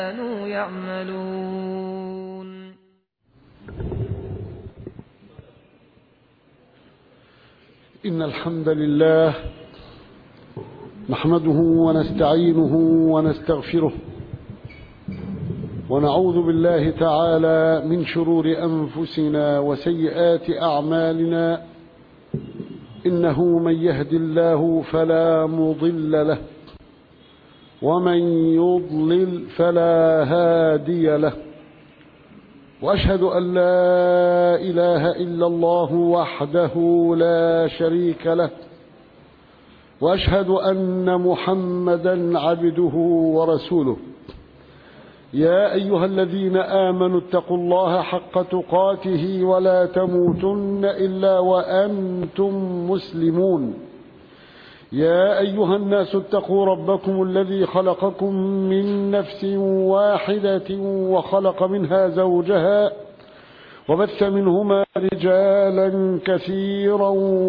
كانوا يعملون إن الحمد لله نحمده ونستعينه ونستغفره ونعوذ بالله تعالى من شرور أنفسنا وسيئات أعمالنا إنه من يهد الله فلا مضل له ومن يضلل فلا هادي له وأشهد أن لا إله إلا الله وحده لا شريك له وأشهد أن محمدا عبده ورسوله يا أيها الذين آمنوا اتقوا الله حق تقاته ولا تموتن إلا وأنتم مسلمون يا أيها الناس اتقوا ربكم الذي خلقكم من نفس واحدة وخلق منها زوجها وبث منهما رجالا كثيرا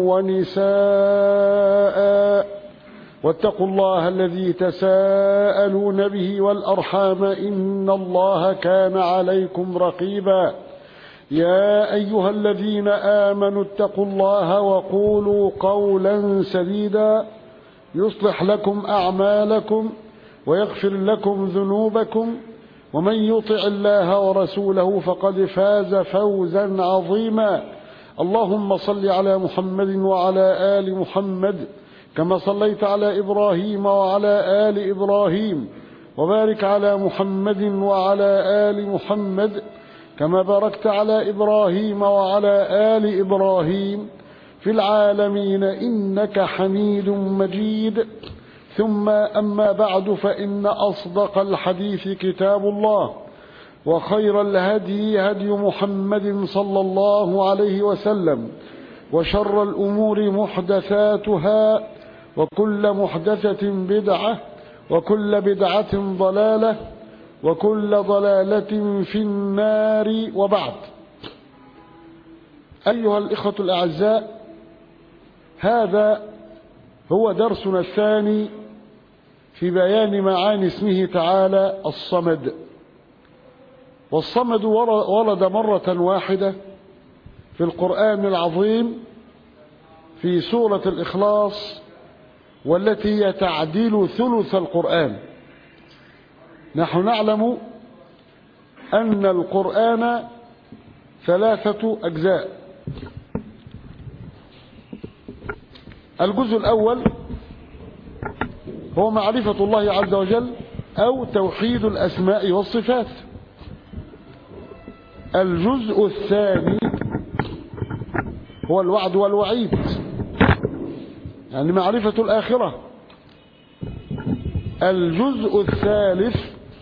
ونساء واتقوا الله الذي تساءلون به والأرحام إن الله كان عليكم رقيبا يا أيها الذين آمنوا اتقوا الله وقولوا قولا سديدا يصلح لكم أعمالكم ويغفر لكم ذنوبكم ومن يطع الله ورسوله فقد فاز فوزا عظيما اللهم صل على محمد وعلى آل محمد كما صليت على إبراهيم وعلى آل إبراهيم وبارك على محمد وعلى آل محمد كما باركت على إبراهيم وعلى آل إبراهيم في العالمين إنك حميد مجيد ثم أما بعد فإن أصدق الحديث كتاب الله وخير الهدي هدي محمد صلى الله عليه وسلم وشر الأمور محدثاتها وكل محدثة بدعة وكل بدعة ضلالة وكل ضلالة في النار وبعد أيها الإخوة الأعزاء هذا هو درسنا الثاني في بيان معاني اسمه تعالى الصمد والصمد ورد مرة واحدة في القرآن العظيم في سورة الإخلاص والتي هي تعديل ثلث القرآن نحن نعلم أن القرآن ثلاثة أجزاء الجزء الأول هو معرفة الله عز وجل أو توحيد الأسماء والصفات الجزء الثاني هو الوعد والوعيد يعني معرفة الآخرة الجزء الثالث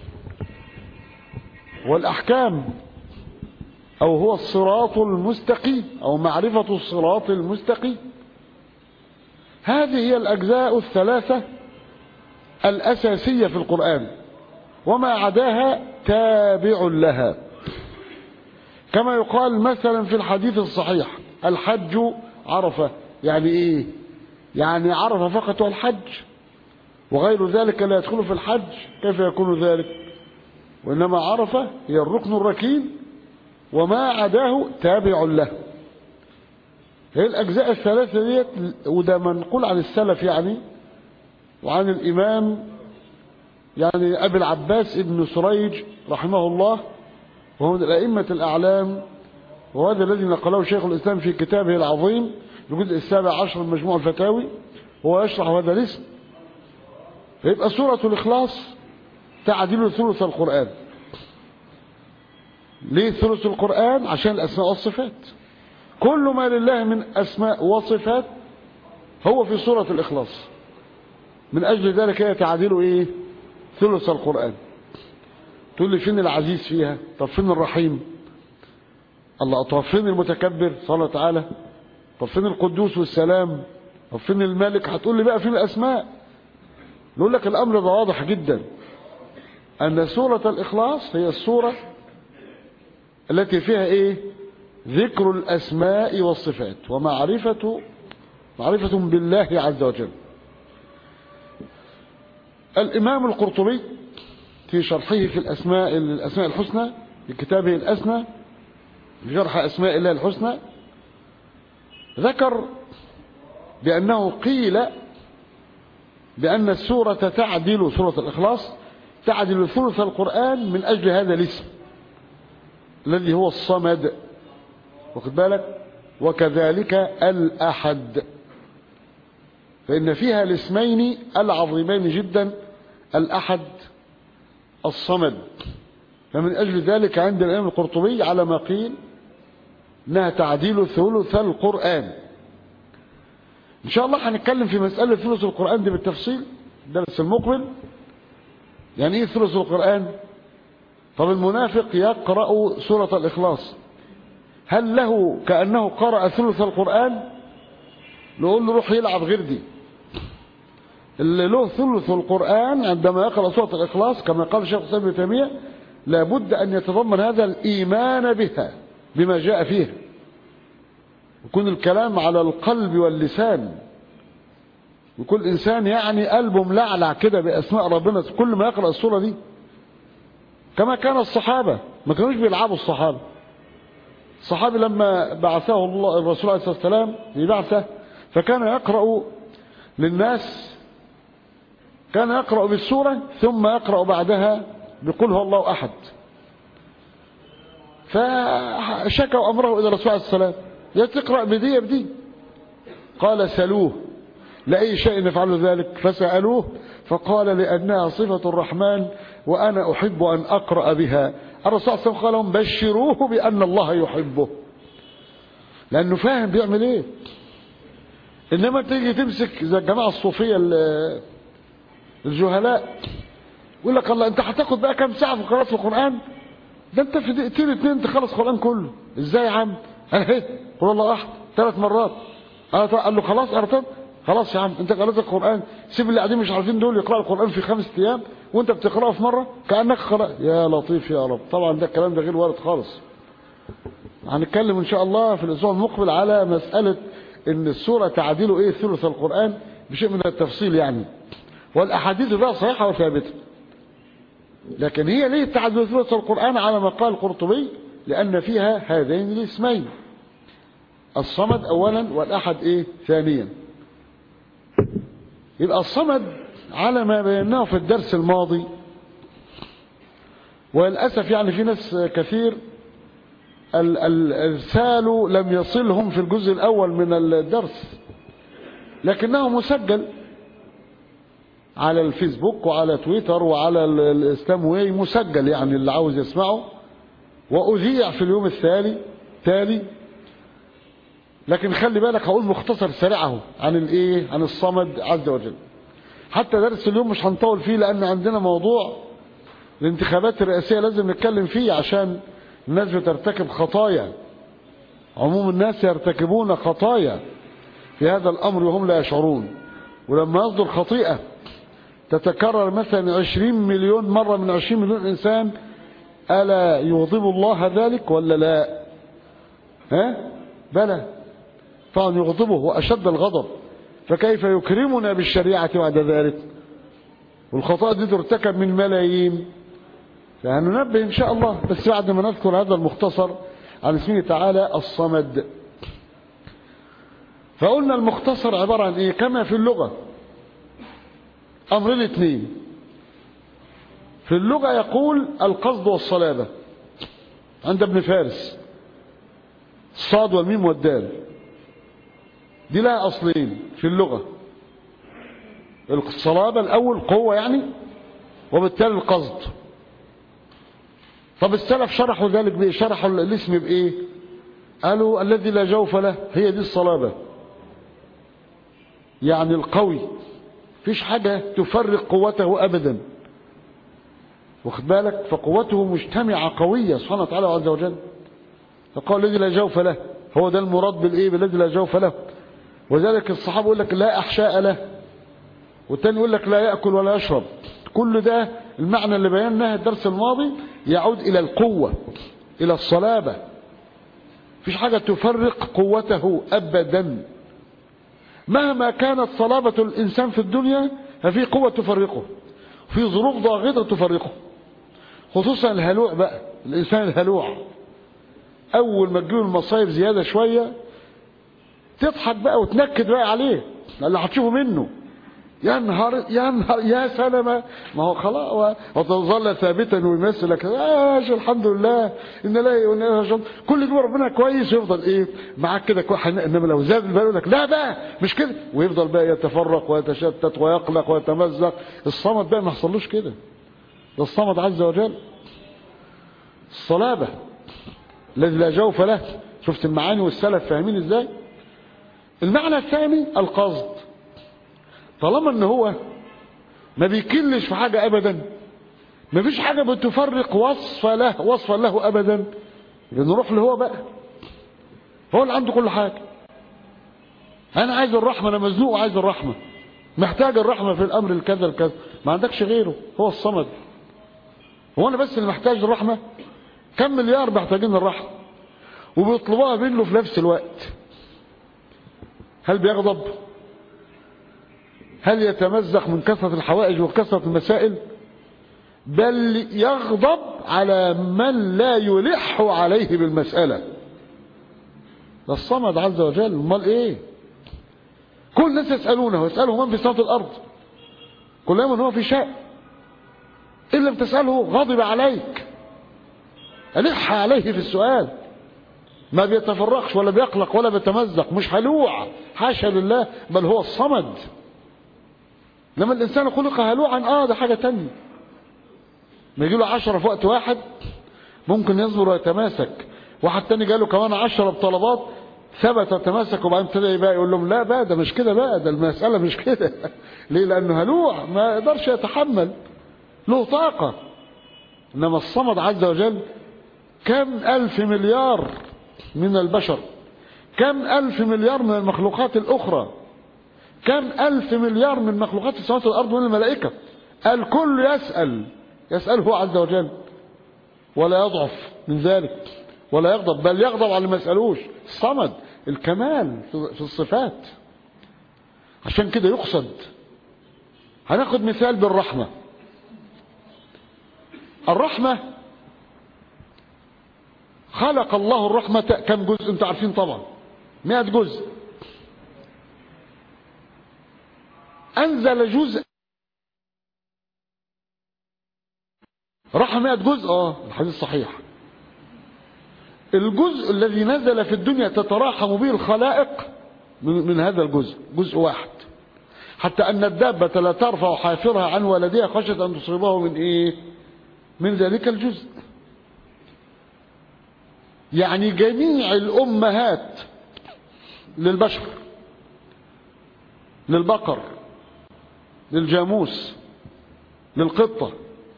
والأحكام أو هو الصراط المستقيم أو معرفة الصراط المستقيم هذه هي الأجزاء الثلاثة الأساسية في القرآن وما عداها تابع لها كما يقال مثلا في الحديث الصحيح الحج عرفة يعني ايه يعني عرفة فقط والحج وغير ذلك لا يدخل في الحج كيف يكون ذلك وإنما عرفة هي الركن الركين وما عداه تابع له هي الأجزاء الثلاثة ديت وده منقول عن السلف يعني وعن الإمام يعني أبي العباس ابن سريج رحمه الله وهو من الأئمة الأعلام وهذا الذي نقله شيخ الإسلام في كتابه العظيم الجزء السابع عشر من مجموع الفتاوي هو يشرح هذا الاسم فيبقى سورة الإخلاص تعديل ثلث القرآن ليه ثلث القرآن عشان الأسماء والصفات كل ما لله من أسماء وصفات هو في سورة الإخلاص من أجل ذلك هي تعديل إيه ثلث القرآن تقول لي فين العزيز فيها طب فين الرحيم الله طب فين المتكبر صلى الله تعالى طب فين القدوس والسلام طب فين الملك هتقول لي بقى فين الأسماء نقول لك الأمر ده واضح جدا أن سورة الإخلاص هي السورة التي فيها إيه ذكر الأسماء والصفات ومعرفة معرفة بالله عز وجل الإمام القرطبي في شرحه في الأسماء الأسماء الحسنى في كتابه الأسنى في شرح أسماء الله الحسنى ذكر بأنه قيل بأن السورة تعدل سورة الإخلاص تعدل ثلث القرآن من أجل هذا الاسم الذي هو الصمد واخد بالك وكذلك الأحد فإن فيها الاسمين العظيمين جدا الأحد الصمد فمن أجل ذلك عند الإمام القرطبي على ما قيل انها تعديل ثلث القرآن ان شاء الله هنتكلم في مسألة ثلث القرآن دي بالتفصيل الدرس المقبل يعني ايه ثلث القرآن طب المنافق يقرأ سورة الإخلاص هل له كأنه قرأ ثلث القرآن نقول له روح يلعب غير دي اللي له ثلث القرآن عندما يقرأ سورة الإخلاص كما قال الشيخ الإسلام ابن تيمية لابد أن يتضمن هذا الإيمان بها بما جاء فيها يكون الكلام على القلب واللسان وكل إنسان يعني قلبه ملعلع كده بأسماء ربنا كل ما يقرأ السورة دي كما كان الصحابة ما كانوش بيلعبوا الصحابة الصحابي لما بعثه الله الرسول عليه الصلاة والسلام ببعثه فكان يقرأ للناس كان يقرأ بالسورة ثم يقرأ بعدها بقول هو الله أحد فشكوا أمره إلى الرسول عليه السلام يا تقرأ بدي بدي قال سلوه لأي شيء يفعل ذلك فسألوه فقال لأنها صفة الرحمن وأنا أحب أن أقرأ بها الرسول صلى الله عليه وسلم قال لهم بشروه بأن الله يحبه لأنه فاهم بيعمل إيه إنما تيجي تمسك زي الجماعة الصوفية الجهلاء يقول لك الله أنت هتاخد بقى كام ساعة في قراءة القرآن ده أنت في دقيقتين اتنين تخلص القرآن كله إزاي يا عم أهي قل الله أحد ثلاث مرات قال له خلاص قرأت خلاص يا عم انت قرأت القرآن سيب اللي قاعدين مش عارفين دول يقرأوا القرآن في خمس ايام وانت بتقرأه في مرة كأنك قرأت يا لطيف يا رب طبعا ده الكلام ده غير وارد خالص هنتكلم ان شاء الله في الاسبوع المقبل على مسألة ان السورة تعديل ايه ثلث القرآن بشيء من التفصيل يعني والاحاديث بقى صحيحة وثابتة لكن هي ليه تعديل ثلث القرآن على ما قال القرطبي لان فيها هذين الاسمين الصمد اولا والاحد ايه ثانيا يبقى الصمد على ما بيناه في الدرس الماضي وللأسف يعني في ناس كثير الإرسال لم يصلهم في الجزء الأول من الدرس لكنه مسجل على الفيسبوك وعلى تويتر وعلى الاسلام واي مسجل يعني اللي عاوز يسمعه وأذيع في اليوم الثاني تالي لكن خلي بالك هقول مختصر سريع اهو عن الايه عن الصمد عز وجل حتى درس اليوم مش هنطول فيه لان عندنا موضوع الانتخابات الرئاسيه لازم نتكلم فيه عشان الناس بترتكب خطايا عموم الناس يرتكبون خطايا في هذا الامر وهم لا يشعرون ولما يصدر خطيئه تتكرر مثلا 20 مليون مره من 20 مليون انسان الا يغضب الله ذلك ولا لا ها بلى طبعا يغضبه وأشد الغضب فكيف يكرمنا بالشريعة بعد ذلك والخطأ دي ترتكب من ملايين فهننبه إن شاء الله بس بعد ما نذكر هذا المختصر عن اسمه تعالى الصمد فقلنا المختصر عبارة عن إيه كما في اللغة أمرين اثنين في اللغة يقول القصد والصلابة عند ابن فارس الصاد والميم والدال دي لها أصلين في اللغة الصلابة الأول قوة يعني وبالتالي القصد طب السلف شرحوا ذلك بإيه شرحوا الاسم بإيه قالوا الذي لا جوف له هي دي الصلابة يعني القوي فيش حاجة تفرق قوته أبدا واخد بالك فقوته مجتمعة قوية سبحانه وتعالى عز وجل فقال الذي لا جوف له هو ده المراد بالإيه بالذي لا جوف له وذلك الصحابة يقول لك لا أحشاء له والتاني يقول لك لا يأكل ولا يشرب كل ده المعنى اللي بيناه الدرس الماضي يعود إلى القوة إلى الصلابة فيش حاجة تفرق قوته أبدا مهما كانت صلابة الإنسان في الدنيا ففي قوة تفرقه في ظروف ضاغطة تفرقه خصوصا الهلوع بقى الانسان الهلوع اول ما تجيله المصايب زياده شويه تضحك بقى وتنكد بقى عليه اللي هتشوفه منه يا نهار يا نهار يا سلامة ما هو خلاص وتظل ثابتا ويمثلك يا الحمد لله ان لا وإن كل دول ربنا كويس ويفضل ايه معاك كده كويس انما لو زاد البال يقول لك لا بقى مش كده ويفضل بقى يتفرق ويتشتت ويقلق ويتمزق الصمد بقى ما حصلوش كده ده الصمد عز وجل الصلابة الذي لا جوف له شفت المعاني والسلف فاهمين ازاي المعنى الثاني القصد طالما ان هو ما بيكلش في حاجة ابدا ما فيش حاجة بتفرق وصف له وصفا له ابدا نروح له هو بقى هو اللي عنده كل حاجة انا عايز الرحمة انا مزنوق وعايز الرحمة محتاج الرحمة في الامر الكذا الكذا ما عندكش غيره هو الصمد هو انا بس اللي محتاج الرحمة كم مليار محتاجين الرحمة وبيطلبوها منه في نفس الوقت هل بيغضب هل يتمزق من كثرة الحوائج وكثرة المسائل بل يغضب على من لا يلح عليه بالمسألة ده الصمد عز وجل امال ايه كل الناس يسألونه ويسأله من في سماء الأرض كل يوم هو في شأن إن لم تسأله غضب عليك ألح عليه في السؤال ما بيتفرقش ولا بيقلق ولا بيتمزق مش هلوع حاشا لله بل هو الصمد لما الإنسان خلق هلوعا آه ده حاجة تانية ما يجي له عشرة في وقت واحد ممكن يصبر ويتماسك واحد تاني جاله كمان عشرة بطلبات ثبت وتماسك وبعدين ابتدى بقى يقول لهم لا بقى ده مش كده بقى ده المسألة مش كده ليه لأنه هلوع ما يقدرش يتحمل له طاقة إنما الصمد عز وجل كم ألف مليار من البشر كم ألف مليار من المخلوقات الأخرى كم ألف مليار من مخلوقات السماوات والأرض من الملائكة الكل يسأل يسأله عز وجل ولا يضعف من ذلك ولا يغضب بل يغضب على اللي ما يسألوش الصمد الكمال في الصفات عشان كده يقصد هناخد مثال بالرحمة الرحمة خلق الله الرحمة كم جزء انتوا عارفين طبعا مئة جزء أنزل جزء رحمة مئة جزء اه الحديث صحيح الجزء الذي نزل في الدنيا تتراحم به الخلائق من, من هذا الجزء جزء واحد حتى أن الدابة لا ترفع حافرها عن ولدها خشية أن تصيبه من إيه من ذلك الجزء يعني جميع الأمهات للبشر للبقر للجاموس للقطة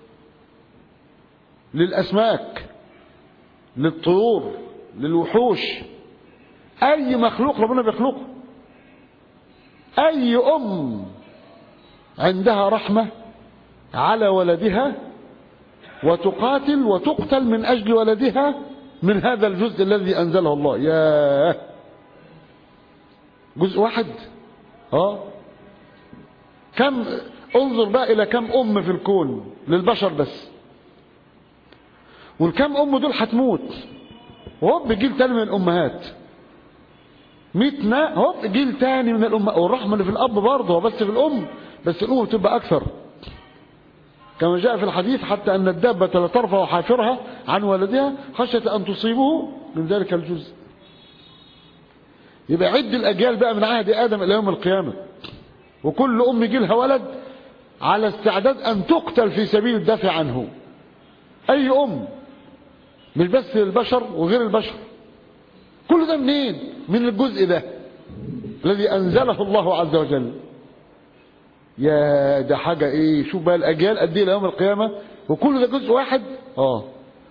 للأسماك للطيور للوحوش أي مخلوق ربنا بيخلقه أي أم عندها رحمة على ولدها وتقاتل وتقتل من أجل ولدها من هذا الجزء الذي أنزله الله ياه جزء واحد اه كم انظر بقى إلى كم أم في الكون للبشر بس والكم أم دول هتموت وهوب جيل تاني من الأمهات ميتنا هوب جيل تاني من الأم والرحمة اللي في الأب برضه بس في الأم بس الأم بتبقى أكثر كما جاء في الحديث حتى أن الدابة لا ترفع حافرها عن ولدها خشية أن تصيبه من ذلك الجزء يبقى عد الأجيال بقى من عهد آدم إلى يوم القيامة وكل أم جيلها ولد على استعداد أن تقتل في سبيل الدفع عنه أي أم مش بس البشر وغير البشر كل ده منين من الجزء ده الذي أنزله الله عز وجل يا ده حاجة ايه شوف بقى الأجيال قد ايه ليوم القيامة وكل ده جزء واحد اه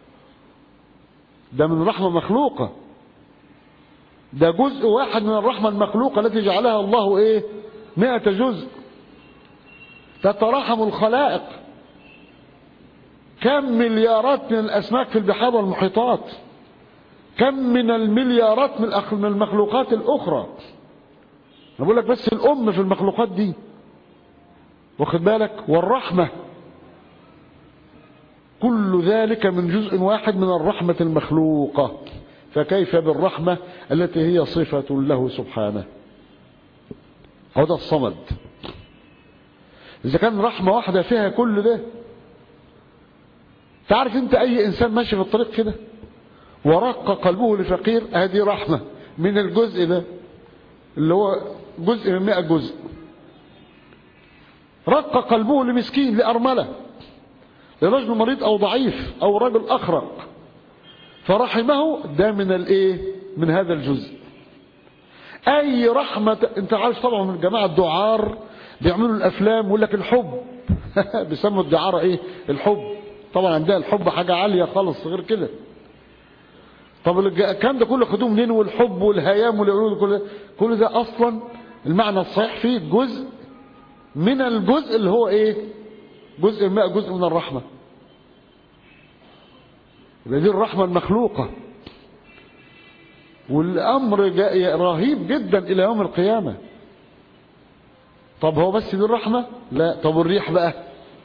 ده من رحمة مخلوقة ده جزء واحد من الرحمة المخلوقة التي جعلها الله ايه مئة جزء تتراحم الخلائق كم مليارات من الأسماك في البحار والمحيطات كم من المليارات من المخلوقات الأخرى أنا بقول لك بس الأم في المخلوقات دي واخد بالك والرحمة كل ذلك من جزء واحد من الرحمة المخلوقة فكيف بالرحمة التي هي صفة له سبحانه هذا الصمد إذا كان رحمة واحدة فيها كل ده تعرف انت اي انسان ماشي في الطريق كده ورق قلبه لفقير هذه رحمة من الجزء ده اللي هو جزء من مئة جزء رق قلبه لمسكين لأرملة لرجل مريض أو ضعيف أو رجل أخرق فرحمه ده من الايه من هذا الجزء اي رحمة انت عارف طبعا من جماعة الدعار بيعملوا الافلام ويقول لك الحب بيسموا الدعارة ايه الحب طبعا عندها الحب حاجة عالية خالص غير كده طب الكلام ده كله خدوه منين والحب والهيام والعيون كل كل ده اصلا المعنى الصحيح فيه جزء من الجزء اللي هو ايه جزء ما جزء من الرحمه يبقى دي الرحمة المخلوقة والأمر رهيب جدا إلى يوم القيامة طب هو بس دي الرحمة لا طب الريح بقى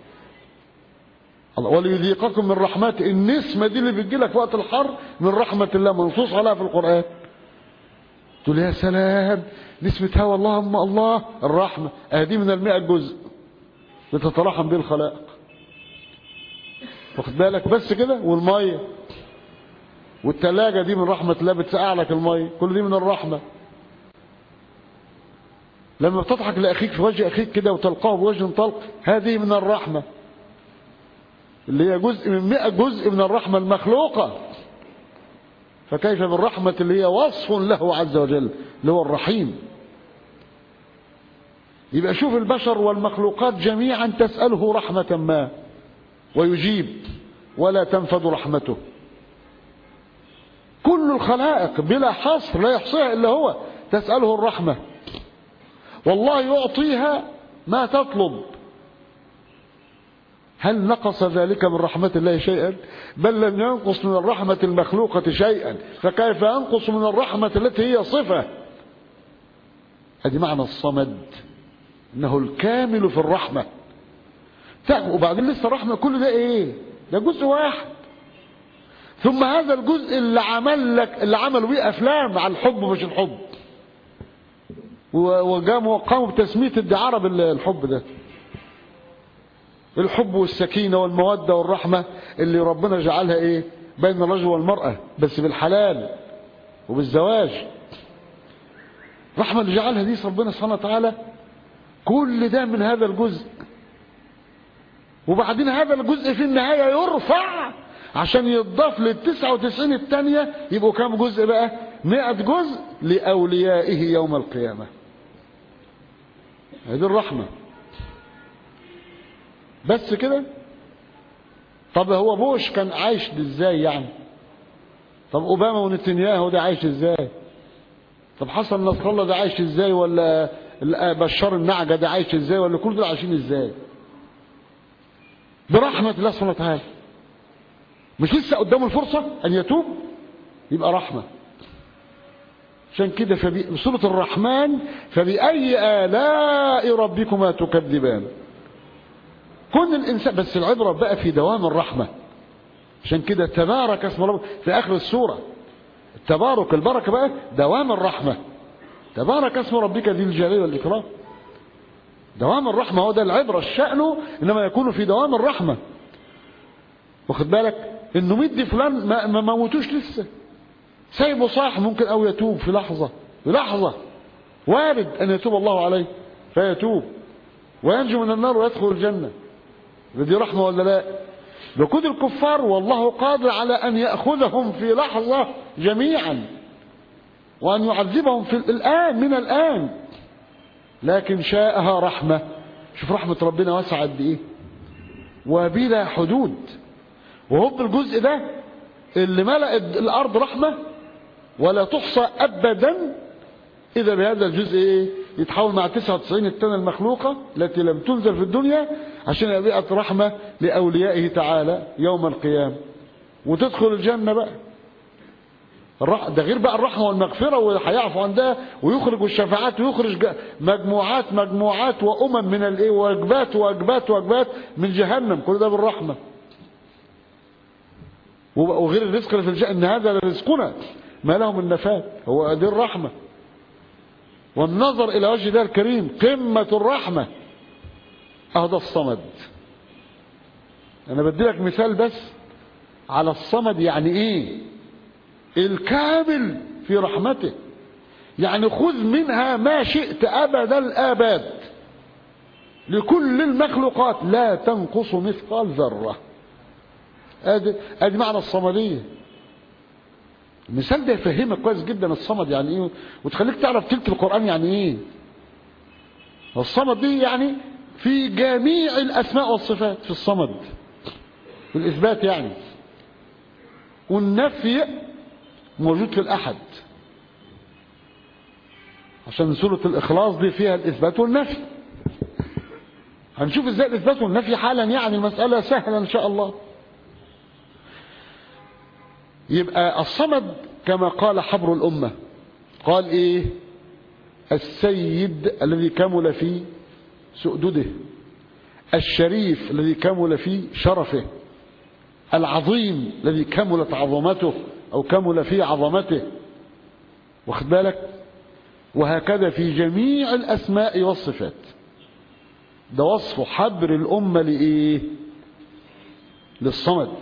وليذيقكم من رحمته النسمة دي اللي بتجي لك وقت الحر من رحمة الله منصوص عليها في القرآن تقول يا سلام نسمة هوا اللهم الله الرحمة اهدي من المئة جزء بتترحم به الخلائق واخد بالك بس كده والميه والتلاجة دي من رحمة الله بتسقع لك الميه كل دي من الرحمة لما بتضحك لأخيك في وجه أخيك كده وتلقاه بوجه طلق هذه من الرحمة اللي هي جزء من مئة جزء من الرحمة المخلوقة فكيف بالرحمة اللي هي وصف له عز وجل اللي هو الرحيم يبقى شوف البشر والمخلوقات جميعا تسأله رحمة ما ويجيب ولا تنفد رحمته كل الخلائق بلا حصر لا يحصيها إلا هو تسأله الرحمة والله يعطيها ما تطلب هل نقص ذلك من رحمة الله شيئا بل لم ينقص من الرحمة المخلوقة شيئا فكيف ينقص من الرحمة التي هي صفة هذه معنى الصمد انه الكامل في الرحمه وبعدين لسه الرحمة كل ده ايه ده جزء واحد ثم هذا الجزء اللي عمل لك اللي عملوا بيه افلام على الحب مش الحب وقاموا قاموا بتسميه الدعاره بالحب ده الحب والسكينه والموده والرحمه اللي ربنا جعلها ايه بين الرجل والمراه بس بالحلال وبالزواج الرحمه اللي جعلها دي ربنا سبحانه وتعالى كل ده من هذا الجزء وبعدين هذا الجزء في النهاية يرفع عشان يضاف للتسعة وتسعين التانية يبقوا كام جزء بقى مئة جزء لأوليائه يوم القيامة هذه الرحمة بس كده طب هو بوش كان عايش ازاي يعني طب اوباما ونتنياهو ده عايش ازاي طب حسن نصر الله ده عايش ازاي ولا بشار النعجة ده عايش ازاي ولا كل دول عايشين ازاي برحمة الله سبحانه وتعالى مش لسه قدامه الفرصة أن يتوب يبقى رحمة عشان كده فبي... سورة الرحمن فبأي آلاء ربكما تكذبان كل الإنسان بس العبرة بقى في دوام الرحمة عشان كده تبارك اسم ربك في آخر السورة التبارك البركة بقى دوام الرحمة تبارك اسم ربك ذي الجلال والإكرام دوام الرحمة هو ده العبرة الشأن إنما يكون في دوام الرحمة واخد بالك إنه مدي فلان ما, ما موتوش لسه سايبه صاح ممكن أو يتوب في لحظة في لحظة وارد أن يتوب الله عليه فيتوب وينجو من النار ويدخل الجنة دي رحمة ولا لا ركود الكفار والله قادر على أن يأخذهم في لحظة جميعا وأن يعذبهم في الآن من الآن لكن شاءها رحمة شوف رحمة ربنا واسعة قد ايه وبلا حدود وهو الجزء ده اللي ملأ الأرض رحمة ولا تحصى أبدا إذا بهذا الجزء إيه يتحول مع 99 التنة المخلوقة التي لم تنزل في الدنيا عشان يبقى رحمة لأوليائه تعالى يوم القيامة وتدخل الجنة بقى ده غير بقى الرحمة والمغفرة وهيعفو عن ده ويخرج الشفاعات ويخرج مجموعات مجموعات وأمم من الايه وجبات وجبات وجبات من جهنم كل ده بالرحمة وغير الرزق اللي في الجنة ان هذا لرزقنا ما له من نفاد هو دي الرحمة والنظر الى وجه الله الكريم قمة الرحمة اهو ده الصمد انا بدي لك مثال بس على الصمد يعني ايه الكامل في رحمته يعني خذ منها ما شئت ابد الاباد لكل المخلوقات لا تنقص مثقال ذره ادي ادي معنى الصمديه المثال ده يفهمك كويس جدا الصمد يعني ايه وتخليك تعرف تلك القران يعني ايه الصمد دي يعني في جميع الاسماء والصفات في الصمد في الاثبات يعني والنفي موجود في الاحد عشان سوره الاخلاص دي فيها الاثبات والنفي هنشوف ازاي الاثبات والنفي حالا يعني المساله سهله ان شاء الله يبقى الصمد كما قال حبر الامه قال ايه السيد الذي كمل في سؤدده الشريف الذي كمل في شرفه العظيم الذي كملت عظمته او كمل في عظمته واخد بالك وهكذا في جميع الاسماء والصفات ده وصف حبر الامه لايه للصمد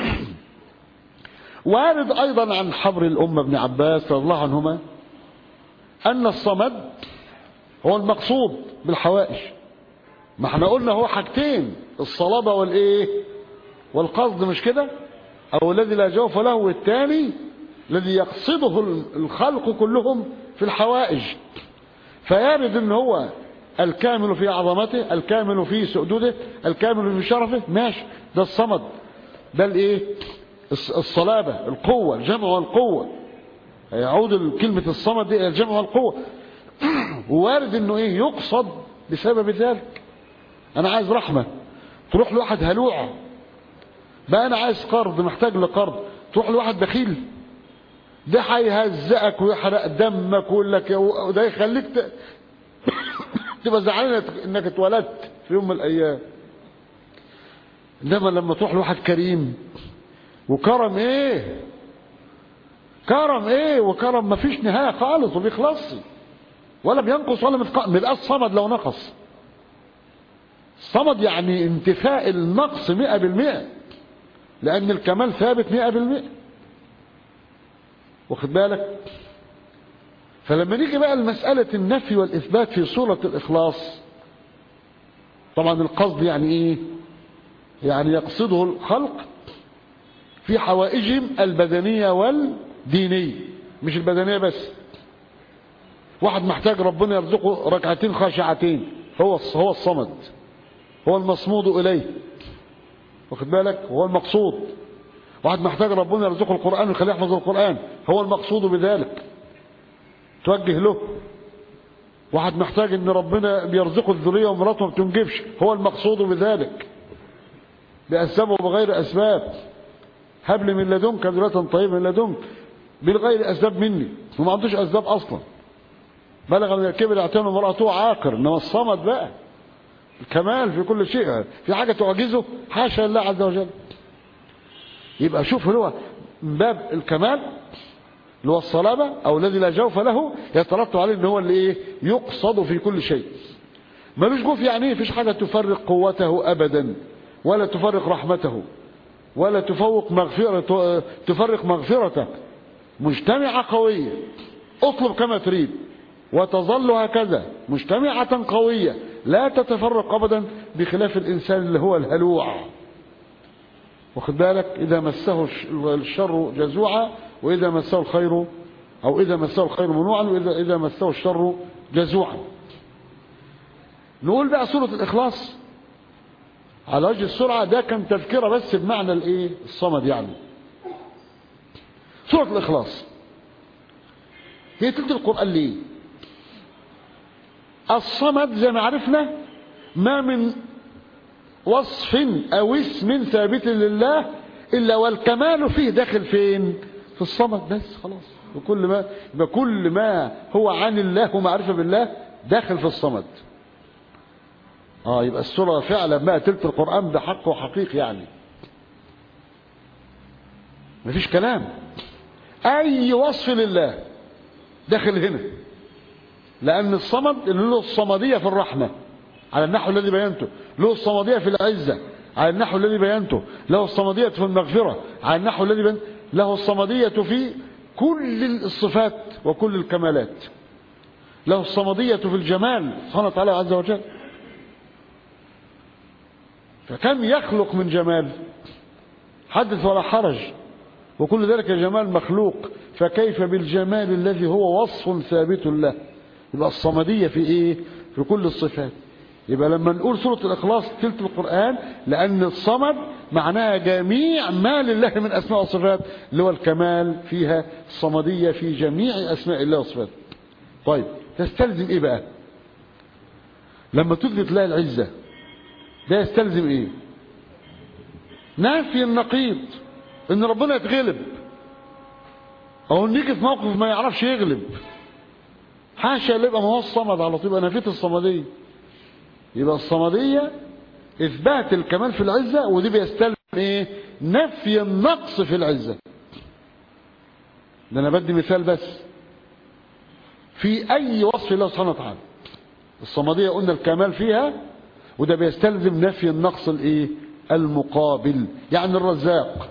وارد ايضا عن حبر الامه ابن عباس رضي الله عنهما ان الصمد هو المقصود بالحوائج ما احنا قلنا هو حاجتين الصلابه والايه والقصد مش كده او الذي لا جوف له والثاني الذي يقصده الخلق كلهم في الحوائج فيارد ان هو الكامل في عظمته الكامل في سؤدده الكامل في شرفه ماشي ده الصمد ده الايه الصلابه القوه الجمع والقوه يعود كلمه الصمد دي الى الجمع والقوه ووارد انه ايه يقصد بسبب ذلك انا عايز رحمه تروح لواحد هلوع بقى انا عايز قرض محتاج لقرض تروح لواحد بخيل ده هيهزقك ويحرق دمك ويقول لك وده يخليك ت... تبقى زعلان انك اتولدت في يوم من الايام انما لما تروح لواحد كريم وكرم ايه كرم ايه وكرم مفيش نهايه خالص وبيخلصش ولا بينقص ولا مثقال ما يبقاش صمد لو نقص صمد يعني انتفاء النقص مئة بالمئة لأن الكمال ثابت مئة بالمئة واخد بالك فلما نيجي بقى لمسألة النفي والإثبات في سورة الإخلاص طبعا القصد يعني إيه يعني يقصده الخلق في حوائجهم البدنية والدينية مش البدنية بس واحد محتاج ربنا يرزقه ركعتين خاشعتين هو هو الصمد هو المصمود إليه واخد بالك هو المقصود واحد محتاج ربنا يرزقه القرآن ويخليه يحفظ القرآن هو المقصود بذلك توجه له واحد محتاج ان ربنا بيرزقه الذريه ومراته ما بتنجبش هو المقصود بذلك باسباب وبغير اسباب هب لي من لدنك ذريه طيبه من لدنك بالغير اسباب مني وما عندوش اسباب اصلا بلغ من الكبر اعتنوا امراته عاقر انما الصمد بقى الكمال في كل شيء في حاجه تعجزه حاشا لله عز وجل يبقى شوف هو من باب الكمال اللي هو الصلابة أو الذي لا جوف له يترتب عليه ان هو اللي إيه يقصد في كل شيء ملوش جوف يعني ايه فيش حاجة تفرق قوته أبدا ولا تفرق رحمته ولا تفوق مغفرة تفرق مغفرته مجتمعة قوية اطلب كما تريد وتظل هكذا مجتمعة قوية لا تتفرق أبدا بخلاف الإنسان اللي هو الهلوع واخد بالك إذا مسه الشر جزوعا وإذا مسه الخير أو إذا مسه الخير منوعا وإذا إذا مسه الشر جزوعا نقول بقى سورة الإخلاص على وجه السرعة ده كان تذكرة بس بمعنى الإيه الصمد يعني سورة الإخلاص هي تلت القرآن ليه الصمد زي ما عرفنا ما من وصف أو اسم ثابت لله إلا والكمال فيه داخل فين في الصمد بس خلاص وكل ما يبقى كل ما هو عن الله ومعرفة بالله داخل في الصمد اه يبقى السورة فعلا بقى تلت القرآن بحق وحقيق يعني مفيش كلام اي وصف لله داخل هنا لان الصمد اللي له الصمديه في الرحمه على النحو الذي بينته له الصمديه في العزه على النحو الذي بينته له الصمديه في المغفره على النحو الذي بينته له الصمديه في كل الصفات وكل الكمالات له الصمديه في الجمال سبحانه وتعالى عز وجل فكم يخلق من جمال حدث ولا حرج وكل ذلك جمال مخلوق فكيف بالجمال الذي هو وصف ثابت له يبقى الصمدية في ايه في كل الصفات يبقى لما نقول سورة الإخلاص تلت القرآن لأن الصمد معناها جميع ما لله من أسماء وصفات اللي هو الكمال فيها الصمدية في جميع أسماء الله وصفاته طيب تستلزم ايه بقى لما تثبت لها العزة ده يستلزم ايه نافي النقيض ان ربنا يتغلب او نيجي في موقف ما يعرفش يغلب حاشا اللي يبقى ما هو الصمد على طول يبقى نفيت الصمديه يبقى الصمديه اثبات الكمال في العزه ودي بيستلزم ايه نفي النقص في العزه ده انا بدي مثال بس في اي وصف الله سبحانه وتعالى الصمديه قلنا الكمال فيها وده بيستلزم نفي النقص الايه المقابل يعني الرزاق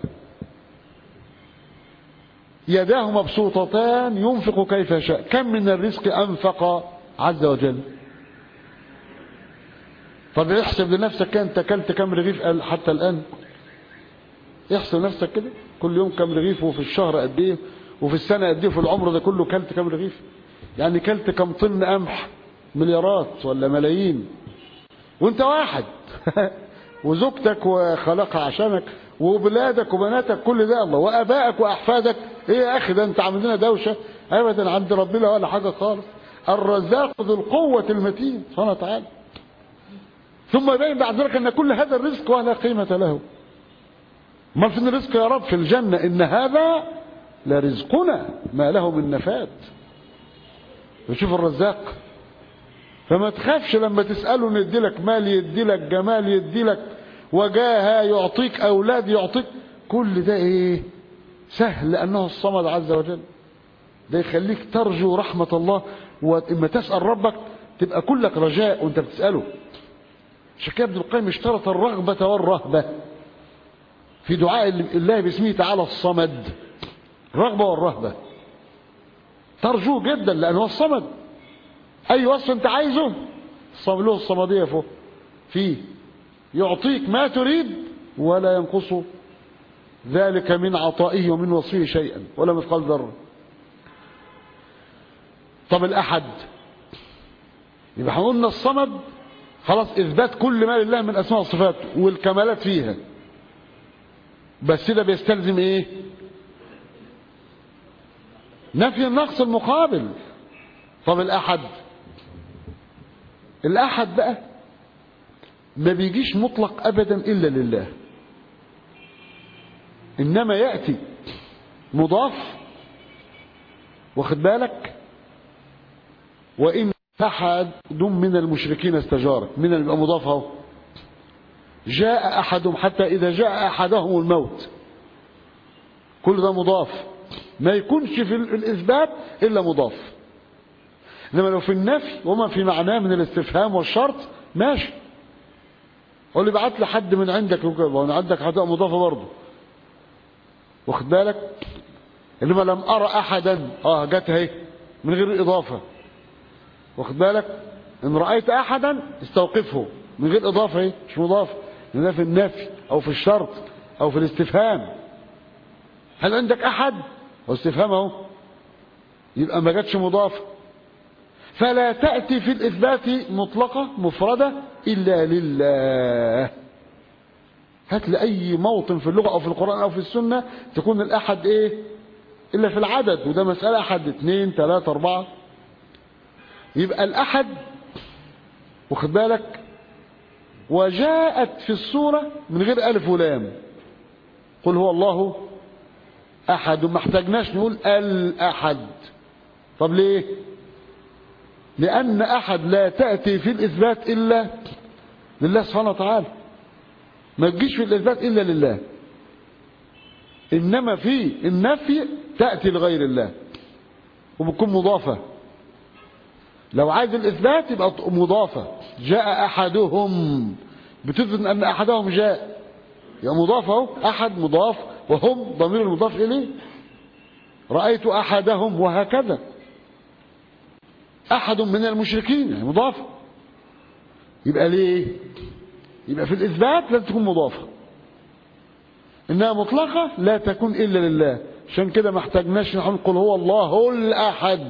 يداه مبسوطتان ينفق كيف يشاء كم من الرزق أنفق عز وجل طب احسب لنفسك انت اكلت كم رغيف قال حتى الآن احسب نفسك كده كل يوم كم رغيف وفي الشهر قد ايه وفي السنة قد ايه وفي العمر ده كله كلت كم رغيف يعني كلت كم طن قمح مليارات ولا ملايين وانت واحد وزوجتك وخلقها عشانك وبلادك وبناتك كل ده الله وابائك واحفادك ايه يا اخي ده انت عامل لنا دوشه ابدا عند ربنا ولا حاجه خالص الرزاق ذو القوه المتين سبحانه وتعالى ثم يبين بعد ذلك ان كل هذا الرزق ولا قيمه له ما فين الرزق يا رب في الجنه ان هذا لرزقنا ما له من نفاد وشوف الرزاق فما تخافش لما تسأله ان يديلك مال يديلك جمال يديلك وجاهة يعطيك أولاد يعطيك كل ده إيه سهل لأنه الصمد عز وجل ده يخليك ترجو رحمة الله وإما تسأل ربك تبقى كلك رجاء وانت بتسأله عشان كده ابن القيم اشترط الرغبة والرهبة في دعاء الله باسمه تعالى الصمد الرغبة والرهبة ترجوه جدا لأنه الصمد أي وصف أنت عايزه له الصمدية فوق فيه يعطيك ما تريد ولا ينقص ذلك من عطائه ومن وصفه شيئا ولا مثقال ذره طب الأحد يبقى قلنا الصمد خلاص إثبات كل ما لله من أسماء وصفات والكمالات فيها بس ده بيستلزم إيه نفي النقص المقابل طب الأحد الأحد بقى ما بيجيش مطلق أبدا إلا لله إنما يأتي مضاف واخد بالك وإن أحد من المشركين استجارك من اللي مضاف اهو جاء أحدهم حتى إذا جاء أحدهم الموت كل ده مضاف ما يكونش في الإثبات إلا مضاف إنما لو في النفي وما في معناه من الاستفهام والشرط ماشي قول لي بعت لي حد من عندك وانا عندك حدائق مضافه برضه واخد بالك انما لم ارى احدا اه جت اهي من غير اضافه واخد بالك ان رايت احدا استوقفه من غير اضافه اهي مش مضاف ده في النفي او في الشرط او في الاستفهام هل عندك احد هو استفهام اهو يبقى ما جاتش مضافه فلا تأتي في الإثبات مطلقة مفردة إلا لله هات لي أي موطن في اللغة أو في القرآن أو في السنة تكون الأحد إيه إلا في العدد وده مسألة أحد اثنين ثلاثة أربعة يبقى الأحد واخد بالك وجاءت في السورة من غير ألف ولام قل هو الله أحد وما احتاجناش نقول الأحد طب ليه لأن أحد لا تأتي في الإثبات إلا لله سبحانه وتعالى ما تجيش في الإثبات إلا لله إنما في النفي تأتي لغير الله وبتكون مضافة لو عايز الإثبات يبقى مضافة جاء أحدهم بتثبت أن أحدهم جاء يبقى مضاف اهو أحد مضاف وهم ضمير المضاف إليه رأيت أحدهم وهكذا أحد من المشركين يعني مضاف يبقى ليه يبقى في الإثبات لازم تكون مضافة إنها مطلقة لا تكون إلا لله عشان كده ما احتاجناش نقول هو الله الأحد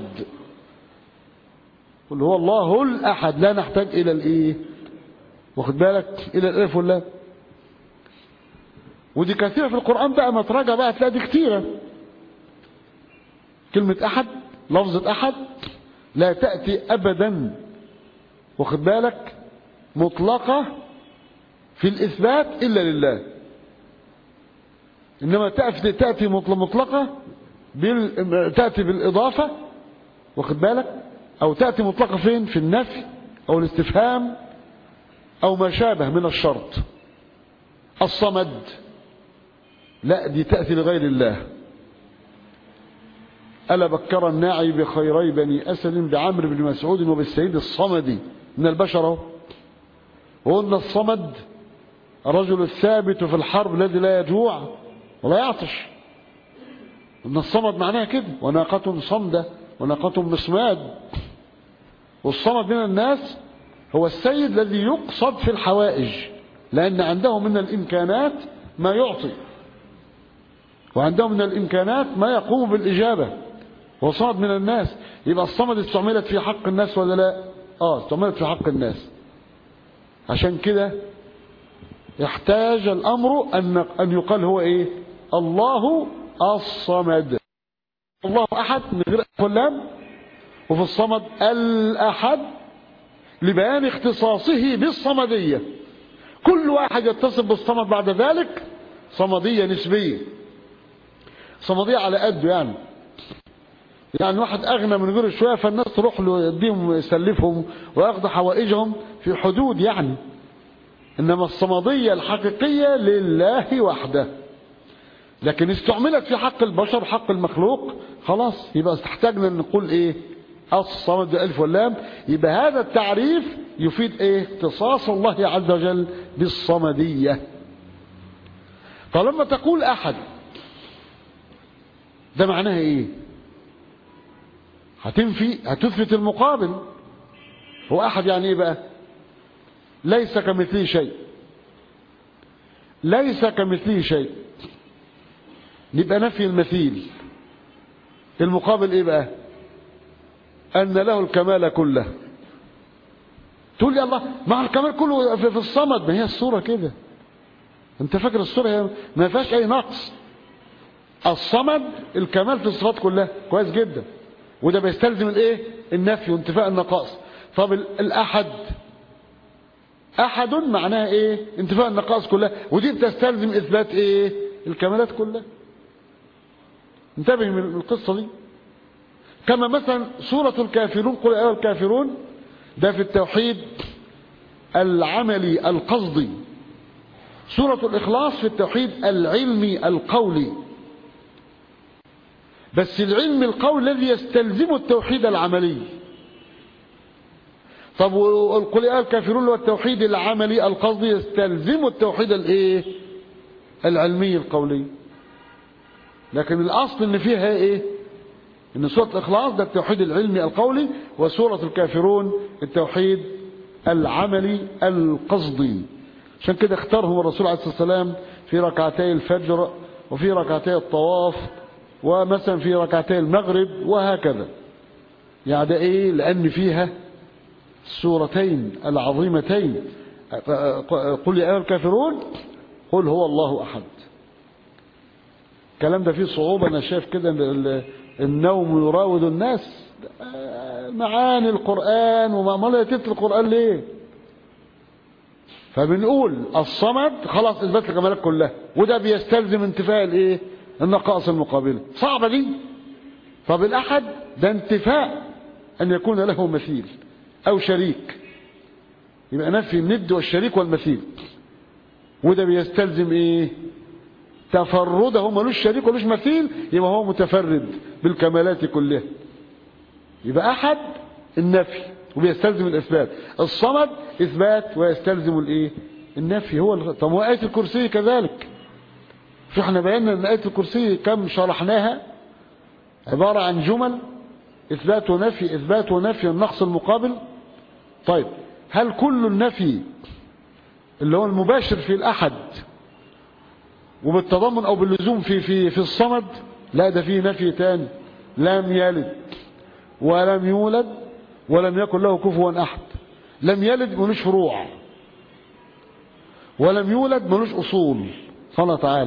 قل هو الله الأحد لا نحتاج إلى الإيه واخد بالك إلى الألف واللام ودي كثيرة في القرآن بقى ما تراجع بقى تلاقي دي كثيرة كلمة أحد لفظة أحد لا تأتي أبدا واخد بالك مطلقة في الإثبات إلا لله إنما تأتي تأتي مطلقة بال... تأتي بالإضافة واخد بالك أو تأتي مطلقة فين في النفي أو الاستفهام أو ما شابه من الشرط الصمد لا دي تأتي لغير الله ألا بكر الناعي بخيري بني أسد بعمر بن مسعود وبالسيد الصمدي من البشر اهو وقلنا الصمد الرجل الثابت في الحرب الذي لا يجوع ولا يعطش ان الصمد معناها كده وناقة صمدة وناقة مصماد والصمد من الناس هو السيد الذي يقصد في الحوائج لأن عنده من الإمكانات ما يعطي وعنده من الإمكانات ما يقوم بالإجابة هو صمد من الناس يبقى الصمد استعملت في حق الناس ولا لا اه استعملت في حق الناس عشان كده يحتاج الأمر أن أن يقال هو إيه الله الصمد الله أحد من غير كلام وفي الصمد الأحد لبيان اختصاصه بالصمدية كل واحد يتصف بالصمد بعد ذلك صمدية نسبية صمدية على قده يعني يعني واحد أغنى من غيره شوية فالناس تروح له يديهم يسلفهم وياخذ حوائجهم في حدود يعني إنما الصمدية الحقيقية لله وحده لكن استعملت في حق البشر حق المخلوق خلاص يبقى احتاجنا نقول ايه الصمد بالالف واللام يبقى هذا التعريف يفيد ايه اختصاص الله عز وجل بالصمدية طالما تقول احد ده معناها ايه هتنفي هتثبت المقابل هو احد يعني ايه بقى ليس كمثله شيء ليس كمثله شيء يبقى نفي المثيل المقابل ايه بقى ان له الكمال كله تقول يا الله مع الكمال كله في الصمد ما هي الصوره كده انت فاكر الصوره هي ما فيهاش اي نقص الصمد الكمال في الصفات كلها كويس جدا وده بيستلزم الايه النفي وانتفاء النقائص طب الاحد احد معناها ايه انتفاء النقائص كلها ودي بتستلزم اثبات ايه الكمالات كلها انتبه من القصة دي كما مثلا سورة الكافرون قل أيها الكافرون ده في التوحيد العملي القصدي سورة الإخلاص في التوحيد العلمي القولي بس العلم القول الذي يستلزم التوحيد العملي طب قل أيها الكافرون هو التوحيد العملي القصدي يستلزم التوحيد الايه العلمي القولي لكن الاصل ان فيها ايه ان سوره الاخلاص ده التوحيد العلمي القولي وسوره الكافرون التوحيد العملي القصدي عشان كده اختارهم الرسول عليه الصلاه والسلام في ركعتي الفجر وفي ركعتي الطواف ومثلا في ركعتي المغرب وهكذا يعني ده ايه لان فيها السورتين العظيمتين قل يا ايها الكافرون قل هو الله احد الكلام ده فيه صعوبة أنا شايف كده النوم يراود الناس معاني القرآن وما يتت القرآن ليه فبنقول الصمد خلاص اثبت الكمالات كلها وده بيستلزم انتفاء الايه النقائص المقابله صعبه دي طب الاحد ده انتفاء ان يكون له مثيل او شريك يبقى نفي الند والشريك والمثيل وده بيستلزم ايه تفرده ملوش شريك ولوش مثيل يبقى هو متفرد بالكمالات كلها يبقى احد النفي وبيستلزم الاثبات الصمد اثبات ويستلزم الايه النفي هو الغ... طب وآية الكرسي كذلك شو احنا بينا ان آية الكرسي كم شرحناها عبارة عن جمل اثبات ونفي اثبات ونفي النقص المقابل طيب هل كل النفي اللي هو المباشر في الاحد وبالتضمن او باللزوم في في في الصمد لا ده فيه نفي تاني لم يلد ولم يولد ولم يكن له كفوا احد لم يلد ملوش فروع ولم يولد ملوش اصول سبحانه تعالى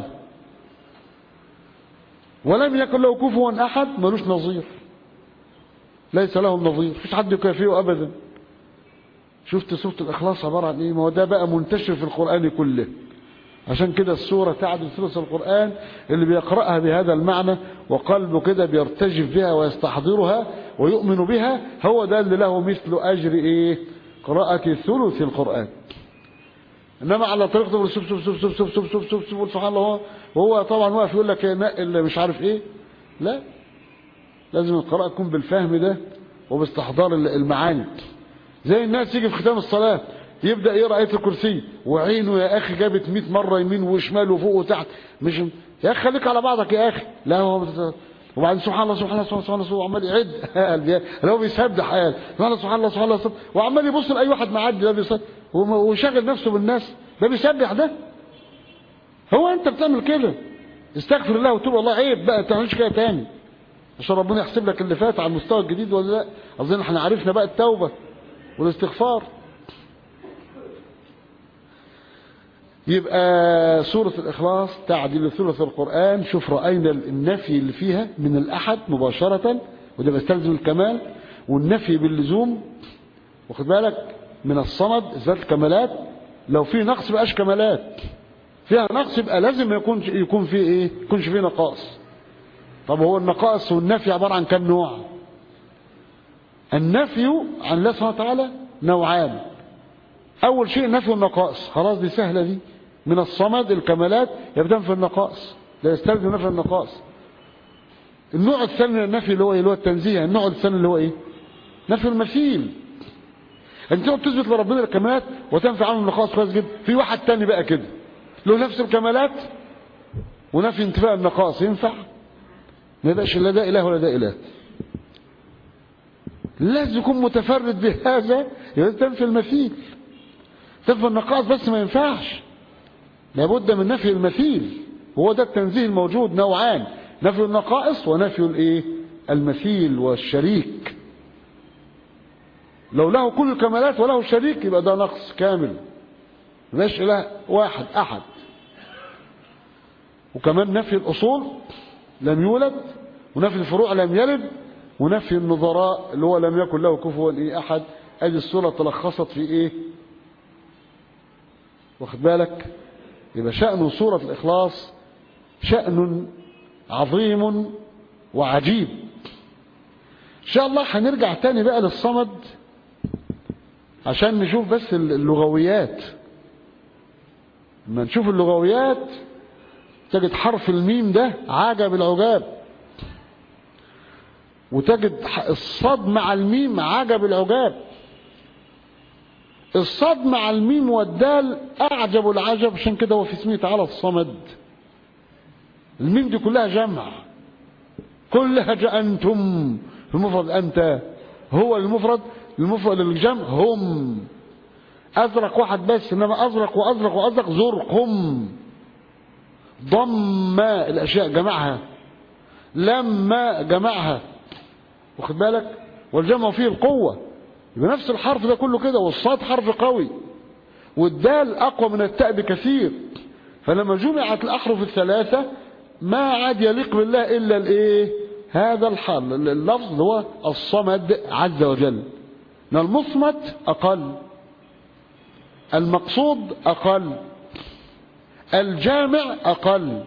ولم يكن له كفوا احد ملوش نظير ليس له نظير مفيش حد يكافئه ابدا شفت سوره الاخلاص عباره عن ايه ما هو ده بقى منتشر في القران كله عشان كده السورة تعدل ثلث القرآن اللي بيقرأها بهذا المعنى وقلبه كده بيرتجف بها ويستحضرها ويؤمن بها هو ده اللي له مثل أجر إيه قراءة ثلث القرآن إنما على طريقة تقول سب سب سب سب سب سب سب سب سب سبحان الله وهو طبعا واقف يقول لك اللي مش عارف إيه لا لازم القراءة تكون بالفهم ده وباستحضار المعاني زي الناس يجي في ختام الصلاة يبدا يقرا ايه الكرسي وعينه يا اخي جابت 100 مره يمين وشمال وفوق وتحت مش يا اخي خليك على بعضك يا اخي لا هو وبعدين سبحان الله سبحان الله سبحان الله وعمال يعد اللي هو بيسبح قال سبحان الله سبحان الله سبحان الله وعمال يبص لاي واحد معدي ده بيصلي وشاغل نفسه بالناس ده بيسبح ده هو انت بتعمل كده استغفر الله وتوب والله عيب بقى ما تعملش كده تاني عشان ربنا يحسب لك اللي فات على المستوى الجديد ولا لا اظن احنا عرفنا بقى التوبه والاستغفار يبقى سورة الإخلاص تعدل ثلث القرآن شوف رأينا النفي اللي فيها من الأحد مباشرة وده بيستلزم الكمال والنفي باللزوم واخد بالك من الصمد إثبات الكمالات لو في نقص بقاش كمالات فيها نقص يبقى لازم يكون يكون في ايه يكونش فيه نقائص طب هو النقائص والنفي عبارة عن كم نوع النفي عن الله سبحانه وتعالى نوعان اول شيء نفي النقائص خلاص دي سهله دي من الصمد الكمالات يبدأ في النقائص لا يستلزم نفي النقائص النوع الثاني من النفي اللي هو ايه اللي هو التنزيه النوع الثاني اللي هو ايه نفي المثيل انت تقعد تثبت لربنا الكمالات وتنفي عنه النقائص كويس جدا في واحد تاني بقى كده له نفس الكمالات ونفي انتفاء النقائص ينفع ما يبقاش لا ده اله ولا ده اله لازم يكون متفرد بهذا يبقى تنفي المثيل تنفي النقائص بس ما ينفعش لابد من نفي المثيل هو ده التنزيه الموجود نوعان نفي النقائص ونفي الايه المثيل والشريك لو له كل الكمالات وله الشريك يبقى ده نقص كامل مش له واحد احد وكمان نفي الاصول لم يولد ونفي الفروع لم يلد ونفي النظراء اللي هو لم يكن له كفوا ايه احد ادي الصوره تلخصت في ايه واخد بالك يبقى شأن سورة الإخلاص شأن عظيم وعجيب إن شاء الله هنرجع تاني بقى للصمد عشان نشوف بس اللغويات لما نشوف اللغويات تجد حرف الميم ده عجب العجاب وتجد الصاد مع الميم عجب العجاب الصاد مع الميم والدال اعجب العجب عشان كده هو في اسمه تعالى الصمد الميم دي كلها جمع كلها جاء انتم في المفرد انت هو المفرد المفرد الجمع هم ازرق واحد بس انما ازرق وازرق وازرق زرقهم ضم الاشياء جمعها لما جمعها واخد بالك والجمع فيه القوه يبقى نفس الحرف ده كله كده والصاد حرف قوي والدال اقوى من التاء بكثير فلما جمعت الاحرف الثلاثه ما عاد يليق بالله الا الايه هذا الحال اللفظ هو الصمد عز وجل ان المصمت اقل المقصود اقل الجامع اقل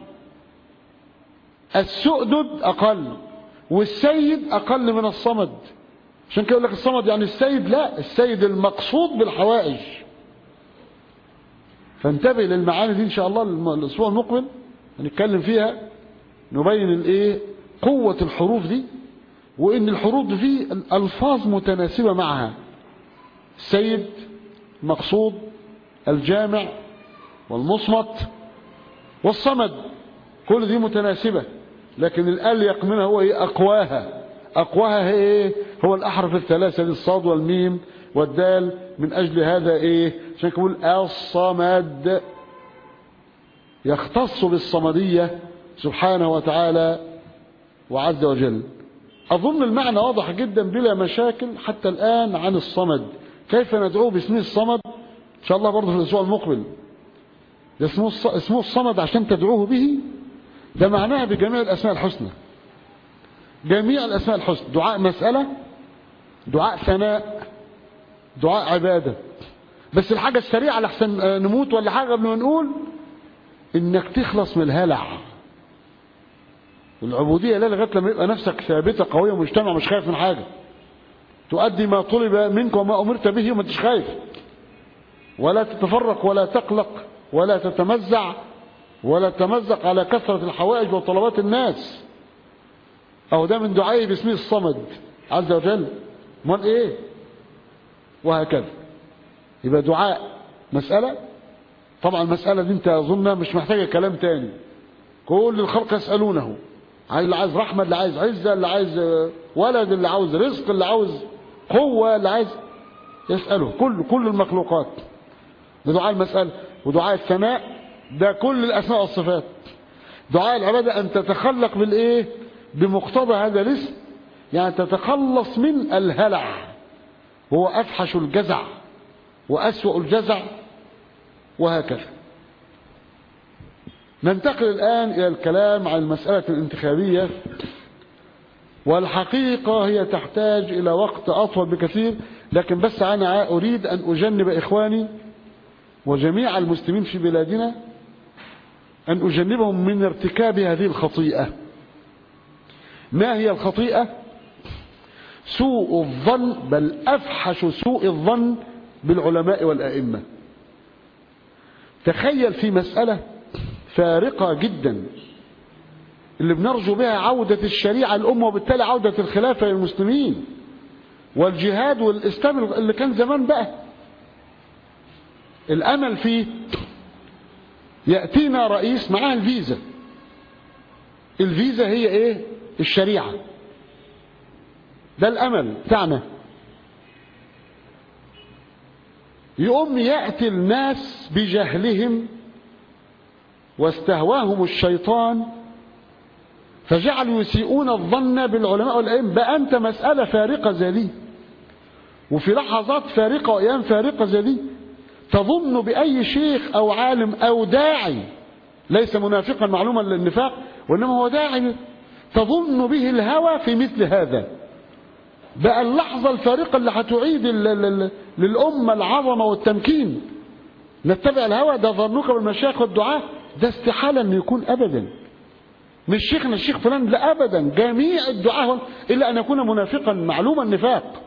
السؤدد اقل والسيد اقل من الصمد عشان كده يقول لك الصمد يعني السيد لا السيد المقصود بالحوائج فانتبه للمعاني دي ان شاء الله الاسبوع المقبل هنتكلم فيها نبين الايه قوة الحروف دي وان الحروف دي الفاظ متناسبة معها السيد المقصود الجامع والمصمت والصمد كل دي متناسبة لكن الأليق منها هو ايه أقواها أقواها هي ايه هو الأحرف الثلاثة للصاد والميم والدال من أجل هذا ايه عشان يقول الصمد يختص بالصمدية سبحانه وتعالى وعز وجل أظن المعنى واضح جدا بلا مشاكل حتى الآن عن الصمد كيف ندعوه باسمه الصمد إن شاء الله برضه في الأسبوع المقبل اسمه اسمه الصمد عشان تدعوه به ده معناها بجميع الأسماء الحسنى جميع الأسماء الحسنى دعاء مسألة دعاء ثناء دعاء عبادة بس الحاجة السريعة لحسن نموت ولا حاجة قبل ما نقول انك تخلص من الهلع العبودية لا لغاية لما يبقى نفسك ثابتة قوية مجتمع مش خايف من حاجة تؤدي ما طلب منك وما أمرت به وما تش خايف ولا تتفرق ولا تقلق ولا تتمزع ولا تمزق على كثرة الحوائج وطلبات الناس أو ده من دعائي باسمه الصمد عز وجل امال ايه وهكذا يبقى دعاء مسألة طبعا المسألة دي انت اظنها مش محتاجة كلام تاني كل الخلق يسألونه اللي عايز رحمة اللي عايز عزة اللي عايز ولد اللي عاوز رزق اللي عاوز قوة اللي عايز يسأله كل كل المخلوقات ده دعاء المسألة ودعاء الثناء ده كل الأسماء والصفات دعاء العبادة أن تتخلق بالإيه بمقتضى هذا الاسم يعني تتخلص من الهلع هو أفحش الجزع وأسوأ الجزع وهكذا ننتقل الآن إلى الكلام عن المسألة الانتخابية والحقيقة هي تحتاج إلى وقت أطول بكثير لكن بس أنا أريد أن أجنب إخواني وجميع المسلمين في بلادنا أن أجنبهم من ارتكاب هذه الخطيئة ما هي الخطيئة سوء الظن بل أفحش سوء الظن بالعلماء والأئمة تخيل في مسألة فارقة جدا اللي بنرجو بها عودة الشريعة الأمة وبالتالي عودة الخلافة للمسلمين والجهاد والإسلام اللي كان زمان بقى الأمل فيه يأتينا رئيس معاه الفيزا الفيزا هي ايه الشريعة ده الأمل بتاعنا يقوم يأتي الناس بجهلهم واستهواهم الشيطان فجعلوا يسيئون الظن بالعلماء والأئمة بقى أنت مسألة فارقة زي دي وفي لحظات فارقة وأيام فارقة زي دي تظن بأي شيخ أو عالم أو داعي ليس منافقا معلوما للنفاق وإنما هو داعي تظن به الهوى في مثل هذا بقى اللحظة الفارقة اللي هتعيد للأمة العظمة والتمكين نتبع الهوى ده ظنك بالمشايخ والدعاء ده استحالة أن يكون أبدا مش شيخنا الشيخ فلان لا أبدا جميع الدعاء إلا أن يكون منافقا معلوم النفاق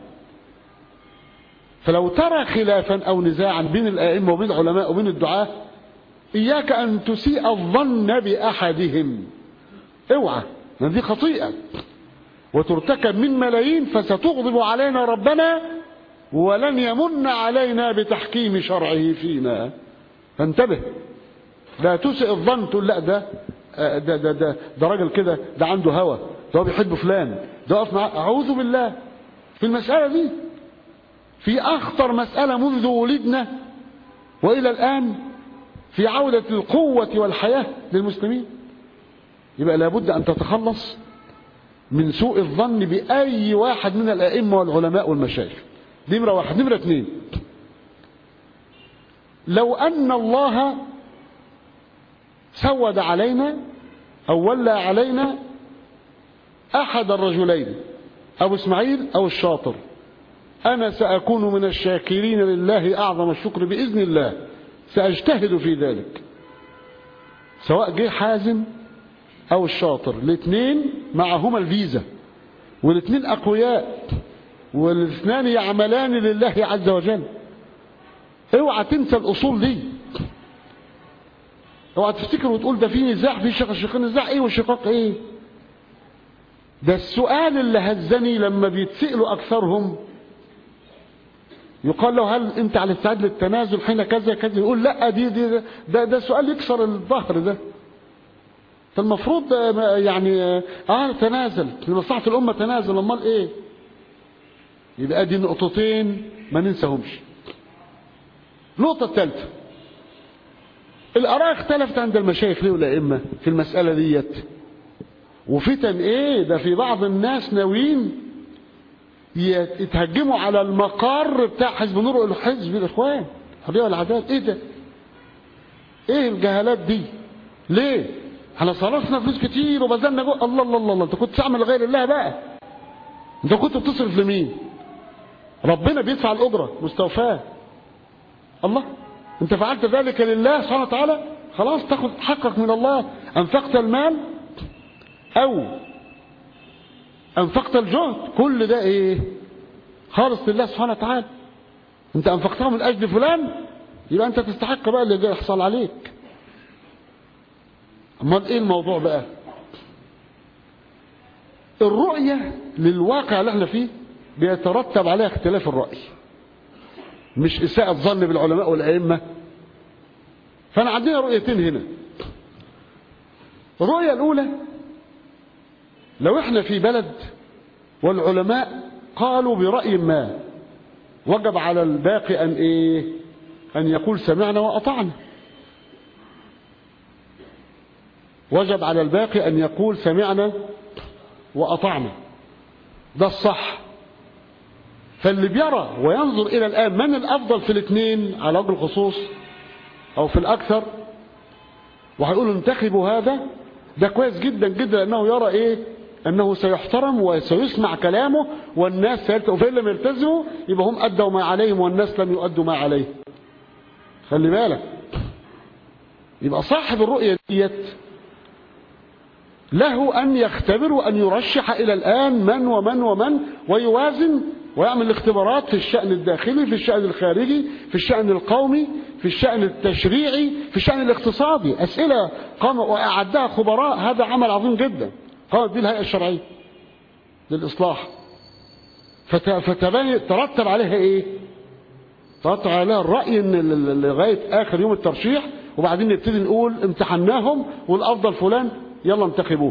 فلو ترى خلافا أو نزاعا بين الآئمة وبين العلماء وبين الدعاء إياك أن تسيء الظن بأحدهم اوعى دي خطيئة وترتكب من ملايين فستغضب علينا ربنا ولن يمن علينا بتحكيم شرعه فينا فانتبه لا تسئ الظن تقول لا ده ده ده ده, ده راجل كده ده عنده هوى ده هو بيحب فلان ده اقف معاه اعوذ بالله في المسألة دي في أخطر مسألة منذ ولدنا وإلى الآن في عودة القوة والحياة للمسلمين يبقى لابد أن تتخلص من سوء الظن بأي واحد من الأئمة والعلماء والمشايخ نمرة واحد نمرة اثنين لو أن الله سود علينا أو ولى علينا أحد الرجلين أو إسماعيل أو الشاطر أنا سأكون من الشاكرين لله أعظم الشكر بإذن الله سأجتهد في ذلك سواء جه حازم أو الشاطر الاثنين معهما الفيزا والاثنين أقوياء والاثنان يعملان لله عز وجل اوعى تنسى الأصول دي اوعى تفتكر وتقول ده في نزاع في شق الشقين نزاع ايه والشقاق ايه ده السؤال اللي هزني لما بيتسألوا اكثرهم يقال له هل انت على استعداد للتنازل حين كذا كذا يقول لا دي دي ده ده سؤال يكسر الظهر ده فالمفروض يعني اه تنازل لمصلحة الأمة تنازل امال ايه يبقى دي نقطتين ما ننساهمش النقطة الثالثة الآراء اختلفت عند المشايخ ليه والأئمة في المسألة ديت وفتن ايه ده في بعض الناس ناويين يتهجموا على المقر بتاع حزب نور الحزب الاخوان الحريه والعداله ايه ده ايه الجهالات دي ليه احنا صرفنا فلوس كتير وبذلنا جو... الله الله الله الله انت كنت تعمل لغير الله بقى انت كنت بتصرف لمين ربنا بيدفع الاجره مستوفاه الله انت فعلت ذلك لله سبحانه وتعالى خلاص تاخد حقك من الله انفقت المال او انفقت الجهد كل ده ايه خالص لله سبحانه وتعالى انت انفقتها من اجل فلان يبقى انت تستحق بقى اللي يحصل عليك امال ايه الموضوع بقى الرؤية للواقع اللي احنا فيه بيترتب عليها اختلاف الرأي مش إساءة ظن بالعلماء والأئمة فأنا عندنا رؤيتين هنا الرؤية الأولى لو احنا في بلد والعلماء قالوا برأي ما وجب على الباقي أن إيه أن يقول سمعنا وأطعنا وجب على الباقي أن يقول سمعنا وأطعنا ده الصح فاللي بيرى وينظر إلى الآن من الأفضل في الاثنين على وجه الخصوص أو في الأكثر وهيقولوا انتخبوا هذا ده كويس جدا جدا لأنه يرى إيه أنه سيحترم وسيسمع كلامه والناس سيلتقوا فإن لم يلتزموا يبقى هم أدوا ما عليهم والناس لم يؤدوا ما عليهم خلي بالك يبقى صاحب الرؤية ديت له أن يختبر وأن يرشح إلى الآن من ومن ومن ويوازن ويعمل اختبارات في الشأن الداخلي في الشأن الخارجي في الشأن القومي في الشأن التشريعي في الشأن الاقتصادي أسئلة قام وأعدها خبراء هذا عمل عظيم جدا قامت به الهيئة الشرعية للإصلاح فتبين ترتب عليها إيه ترتب عليها الرأي إن لغاية آخر يوم الترشيح وبعدين نبتدي نقول امتحناهم والأفضل فلان يلا انتخبوه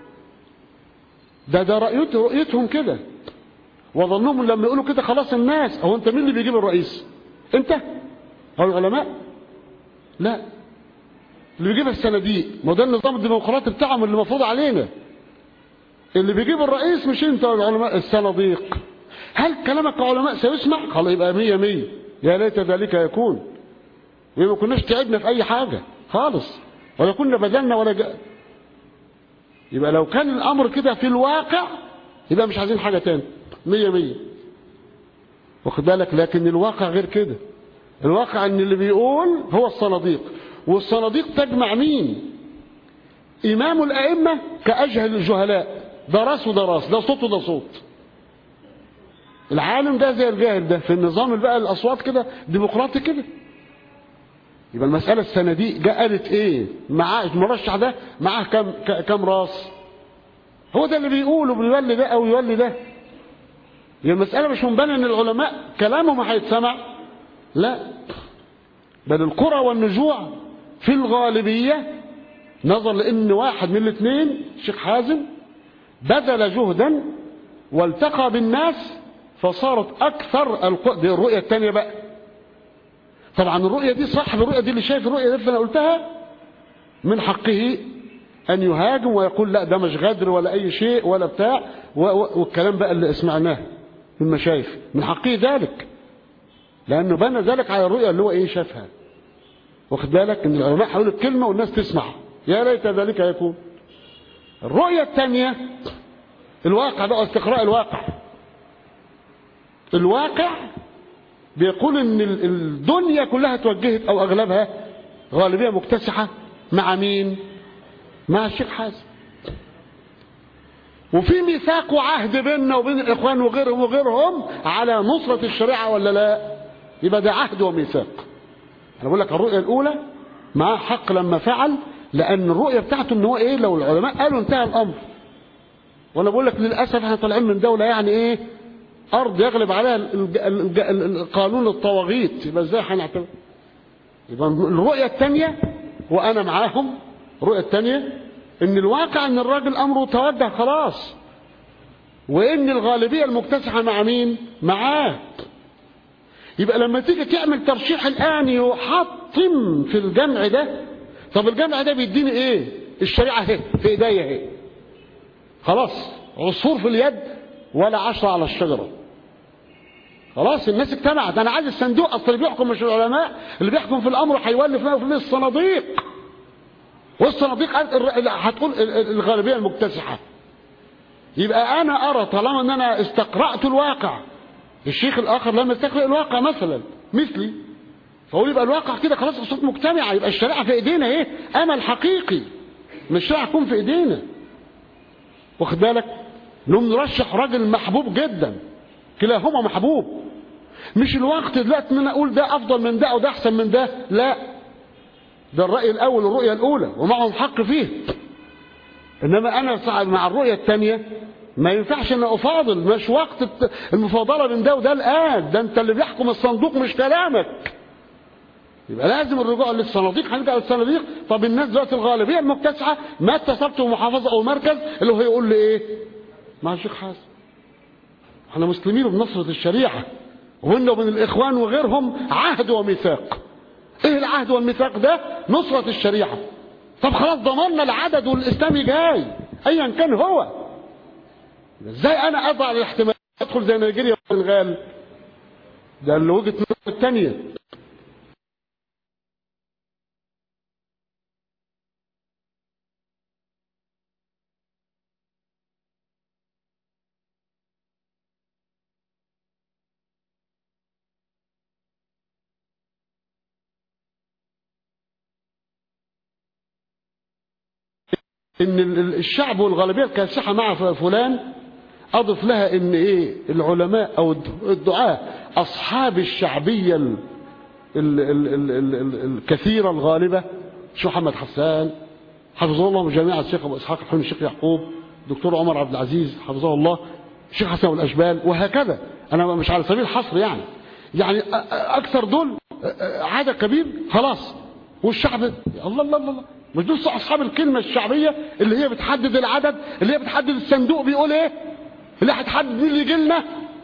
ده ده رأيت رؤيتهم كده وظنهم لما يقولوا كده خلاص الناس هو انت مين اللي بيجيب الرئيس انت او العلماء لا اللي بيجيبها الصناديق ما ده النظام الديمقراطي بتاعهم اللي المفروض علينا اللي بيجيب الرئيس مش انت والعلماء الصناديق هل كلامك كعلماء سيسمع خلاص يبقى مية مية يا ليت ذلك يكون وما كناش تعبنا في اي حاجة خالص ولا كنا بذلنا ولا جاء يبقى لو كان الامر كده في الواقع يبقى مش عايزين حاجة تاني مية مية واخد بالك لكن الواقع غير كده الواقع ان اللي بيقول هو الصناديق والصناديق تجمع مين امام الائمة كاجهل الجهلاء ده راس وده راس ده صوت وده صوت العالم ده زي الجاهل ده في النظام بقى الاصوات كده ديمقراطي كده يبقى المسألة الصناديق جاء قالت ايه معاه المرشح ده معاه كم كم راس هو ده اللي بيقوله بيولي ده او يولي ده هي المسألة مش منبنى ان العلماء كلامهم هيتسمع لا بل القرى والنجوع في الغالبية نظر لان واحد من الاثنين الشيخ حازم بذل جهدا والتقى بالناس فصارت اكثر الق... دي الرؤية الثانية بقى طبعا الرؤية دي صاحب الرؤية دي اللي شايف الرؤية دي اللي انا قلتها من حقه ان يهاجم ويقول لا ده مش غدر ولا اي شيء ولا بتاع والكلام بقى اللي سمعناه من المشايخ من حقه ذلك لانه بنى ذلك على الرؤية اللي هو ايه شافها واخد بالك ان العلماء حاولوا الكلمة والناس تسمع يا ليت ذلك يكون الرؤية الثانية الواقع بقى استقراء الواقع الواقع بيقول ان الدنيا كلها توجهت او اغلبها غالبية مكتسحة مع مين مع الشيخ حازم وفي ميثاق وعهد بيننا وبين الاخوان وغيرهم وغيرهم على نصرة الشريعة ولا لا يبقى ده عهد وميثاق انا بقول لك الرؤية الاولى معاه حق لما فعل لان الرؤيه بتاعته ان هو ايه لو العلماء قالوا انتهى الامر وانا بقول لك للاسف احنا طالعين من دوله يعني ايه ارض يغلب عليها الج- الج- الج- قانون الطواغيت يبقى ازاي هنعتبر يبقى الرؤيه الثانيه وانا معاهم الرؤيه الثانيه ان الواقع ان الراجل امره توجه خلاص وان الغالبيه المكتسحه مع مين معاه يبقى لما تيجي تعمل ترشيح الان يحطم في الجمع ده طب الجمع ده بيديني ايه الشريعه اهي في ايديا اهي خلاص عصفور في اليد ولا عشرة على الشجرة خلاص الناس اجتمعت انا عايز الصندوق اصل اللي بيحكم مش العلماء اللي بيحكم في الامر هيولف ما في الصناديق والصناديق قالت الر- هتقول ال- ال- الغالبيه المكتسحه يبقى انا ارى طالما ان انا استقرات الواقع الشيخ الاخر لم يستقرأ الواقع مثلا مثلي فهو يبقى الواقع كده خلاص الصوت مجتمعه يبقى الشريعه في ايدينا ايه امل حقيقي مش الشريعه تكون في ايدينا واخد بالك نقوم نرشح راجل محبوب جدا كلاهما محبوب مش الوقت دلوقتي ان انا اقول ده افضل من ده او ده احسن من ده لا ده الراي الاول والرؤيه الاولى ومعهم حق فيه انما انا صعب مع الرؤيه الثانيه ما ينفعش ان افاضل مش وقت الت- المفاضله بين ده وده الان ده انت اللي بيحكم الصندوق مش كلامك يبقى لازم الرجوع للصناديق هنرجع للصناديق طب الناس دلوقتي الغالبيه المكتسحه ما اتصلت بمحافظه او مركز اللي هو يقول لي ايه؟ مع الشيخ حسن احنا مسلمين بنصرة الشريعه وبيننا وبين الاخوان وغيرهم عهد وميثاق ايه العهد والميثاق ده؟ نصرة الشريعه طب خلاص ضمننا العدد والاسلامي جاي ايا كان هو ازاي انا اضع الاحتمال ادخل زي نيجيريا والبنغال ده اللي وجهه نظر الثانيه ان ال- ال- الشعب والغالبيه الكاسحه مع ف- فلان اضف لها ان ايه العلماء او الد- الدعاه اصحاب الشعبيه ال ال ال ال ال ال الكثيره الغالبه شو محمد حسان حفظه الله وجميع الشيخ ابو اسحاق الحلمي الشيخ يعقوب دكتور عمر عبد العزيز حفظه الله الشيخ حسن والاشبال وهكذا انا مش على سبيل الحصر يعني يعني أ- أ- اكثر دول أ- أ- عدد كبير خلاص والشعب الله الله الله الله. مش دول اصحاب الكلمه الشعبيه اللي هي بتحدد العدد اللي هي بتحدد الصندوق بيقول ايه اللي هتحدد مين اللي يجي لنا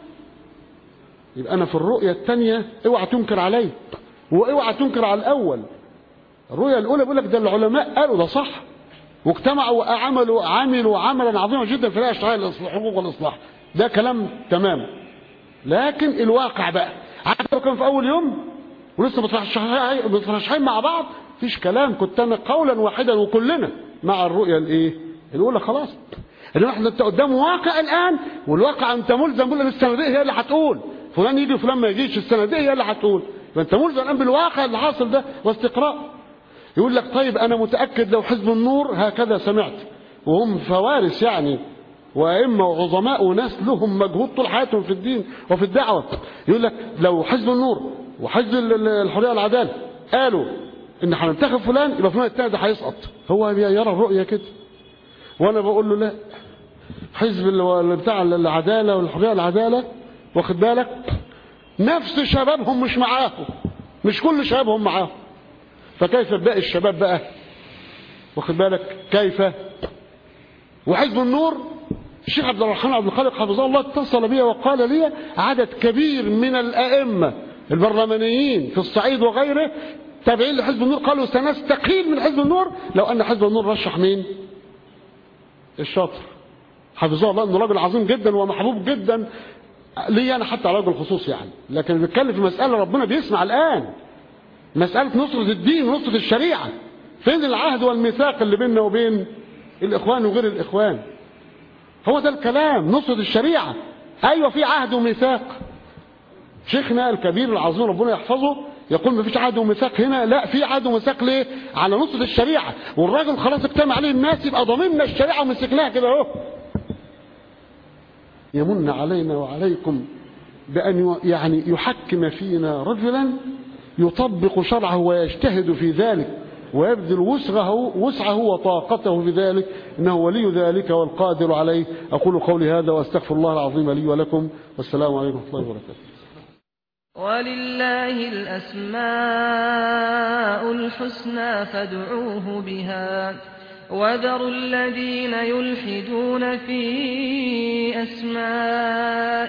يبقى انا في الرؤيه الثانيه اوعى تنكر علي واوعى تنكر على الاول الرؤيه الاولى بيقول لك ده العلماء قالوا ده صح واجتمعوا وعملوا عملوا عملا عظيما جدا في الاشعار الاصلاح حقوق والاصلاح ده كلام تمام لكن الواقع بقى عارف لو كان في اول يوم ولسه مترشحين مترشحين مع بعض مفيش كلام كنت انا قولا واحدا وكلنا مع الرؤيه الايه الاولى خلاص انما احنا انت قدام واقع الان والواقع انت ملزم بقول الصناديق هي اللي هتقول فلان يجي وفلان ما يجيش الصناديق هي اللي هتقول فانت ملزم الان بالواقع اللي حاصل ده واستقراء يقول لك طيب انا متاكد لو حزب النور هكذا سمعت وهم فوارس يعني وائمه وعظماء وناس لهم مجهود طول حياتهم في الدين وفي الدعوه يقول لك لو حزب النور وحزب ال- ال- الحريه والعداله قالوا ان هننتخب فلان يبقى فلان التاني ده هيسقط هو يرى الرؤيه كده وانا بقول له لا حزب ال- ال- بتاع العداله والحريه والعداله واخد بالك نفس شبابهم مش معاهم مش كل شبابهم معاهم فكيف باقي الشباب بقى واخد بالك كيف وحزب النور الشيخ عبد الرحمن عبد الخالق حفظه الله اتصل بي وقال لي عدد كبير من الائمه البرلمانيين في الصعيد وغيره تابعين لحزب النور قالوا سنستقيل من حزب النور لو ان حزب النور رشح مين؟ الشاطر حفظه الله انه راجل عظيم جدا ومحبوب جدا لي انا حتى على وجه الخصوص يعني لكن بنتكلم في مساله ربنا بيسمع الان مساله نصره الدين ونصره الشريعه فين العهد والميثاق اللي بيننا وبين الاخوان وغير الاخوان هو ده الكلام نصره الشريعه ايوه في عهد وميثاق شيخنا الكبير العظيم ربنا يحفظه يقول ما فيش عهد وميثاق هنا لا في عهد وميثاق ليه على نصره الشريعه والراجل خلاص اجتمع عليه الناس يبقى ضامننا الشريعه ومسكناها كده اهو يمن علينا وعليكم بأن يعني يحكم فينا رجلا يطبق شرعه ويجتهد في ذلك ويبذل وسعه, وسعه وطاقته في ذلك إنه ولي ذلك والقادر عليه أقول قولي هذا وأستغفر الله العظيم لي ولكم والسلام عليكم ورحمة الله وبركاته ولله الأسماء الحسنى فادعوه بها وذروا الذين يلحدون في أسمائه